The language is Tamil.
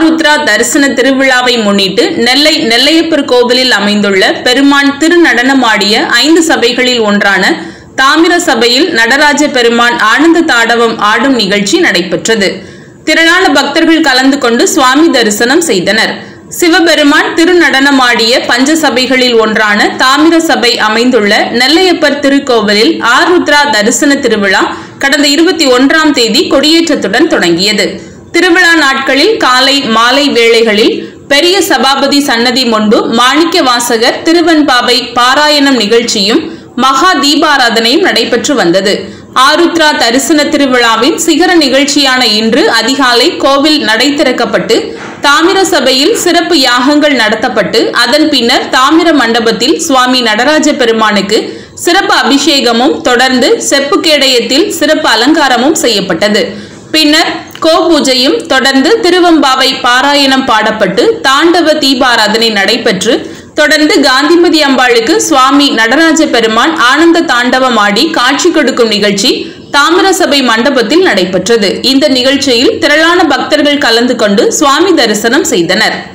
ஆருத்ரா தரிசன திருவிழாவை முன்னிட்டு நெல்லை நெல்லையப்பர் கோவிலில் அமைந்துள்ள பெருமான் திருநடனமாடிய ஐந்து சபைகளில் ஒன்றான தாமிர சபையில் நடராஜ பெருமான் ஆனந்த தாண்டவம் ஆடும் நிகழ்ச்சி நடைபெற்றது திரளான பக்தர்கள் கலந்து கொண்டு சுவாமி தரிசனம் செய்தனர் சிவபெருமான் திருநடனமாடிய பஞ்ச சபைகளில் ஒன்றான தாமிர சபை அமைந்துள்ள நெல்லையப்பர் திருக்கோவிலில் ஆருத்ரா தரிசன திருவிழா கடந்த இருபத்தி ஒன்றாம் தேதி கொடியேற்றத்துடன் தொடங்கியது திருவிழா நாட்களில் காலை மாலை வேளைகளில் பெரிய சபாபதி சன்னதி முன்பு மாணிக்க வாசகர் திருவன்பாவை பாராயணம் நிகழ்ச்சியும் மகா தீபாராதனையும் நடைபெற்று வந்தது ஆருத்ரா தரிசன திருவிழாவின் சிகர நிகழ்ச்சியான இன்று அதிகாலை கோவில் நடை திறக்கப்பட்டு தாமிர சபையில் சிறப்பு யாகங்கள் நடத்தப்பட்டு அதன் பின்னர் தாமிர மண்டபத்தில் சுவாமி நடராஜ பெருமானுக்கு சிறப்பு அபிஷேகமும் தொடர்ந்து செப்பு கேடயத்தில் சிறப்பு அலங்காரமும் செய்யப்பட்டது பின்னர் கோபூஜையும் தொடர்ந்து திருவம்பாவை பாராயணம் பாடப்பட்டு தாண்டவ தீபாராதனை நடைபெற்று தொடர்ந்து காந்திமதி அம்பாளுக்கு சுவாமி நடராஜ பெருமான் ஆனந்த தாண்டவம் ஆடி காட்சி கொடுக்கும் நிகழ்ச்சி தாமிரசபை மண்டபத்தில் நடைபெற்றது இந்த நிகழ்ச்சியில் திரளான பக்தர்கள் கலந்து கொண்டு சுவாமி தரிசனம் செய்தனர்